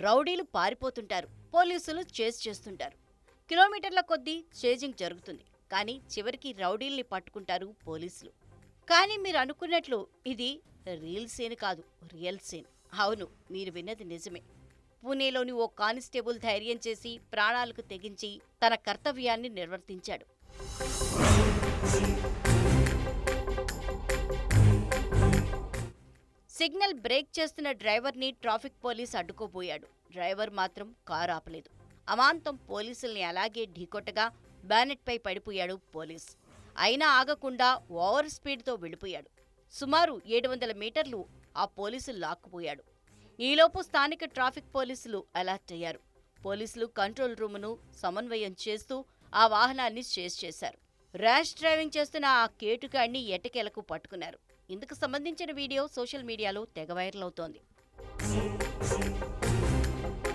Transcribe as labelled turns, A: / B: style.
A: రౌడీలు పారిపోతుంటారు పోలీసులు చేజ్ చేస్తుంటారు కిలోమీటర్ల కొద్దీ చేజింగ్ జరుగుతుంది కానీ చివరికి రౌడీల్ని పట్టుకుంటారు పోలీసులు కానీ మీరు అనుకున్నట్లు ఇది రీల్ సీన్ కాదు రియల్ సీన్ అవును మీరు విన్నది నిజమే పూణేలోని ఓ కానిస్టేబుల్ ధైర్యం చేసి ప్రాణాలకు తెగించి తన కర్తవ్యాన్ని నిర్వర్తించాడు సిగ్నల్ బ్రేక్ చేస్తున్న డ్రైవర్ని ట్రాఫిక్ పోలీస్ అడ్డుకోబోయాడు డ్రైవర్ మాత్రం కారు ఆపలేదు అమాంతం పోలీసుల్ని అలాగే ఢీకొట్టగా బ్యానెట్పై పడిపోయాడు పోలీస్ అయినా ఆగకుండా ఓవర్ స్పీడ్తో వెళ్ళిపోయాడు సుమారు ఏడు వందల మీటర్లు ఆ పోలీసు లాక్కుపోయాడు ఈలోపు స్థానిక ట్రాఫిక్ పోలీసులు అలర్ట్ అయ్యారు పోలీసులు కంట్రోల్ రూమును సమన్వయం చేస్తూ ఆ వాహనాన్ని చేజ్ చేశారు ర్యాష్ డ్రైవింగ్ చేస్తున్న ఆ కేటుగాడిని ఎటకేలకు పట్టుకున్నారు ఇందుకు సంబంధించిన వీడియో సోషల్ మీడియాలో తెగ వైరల్ అవుతోంది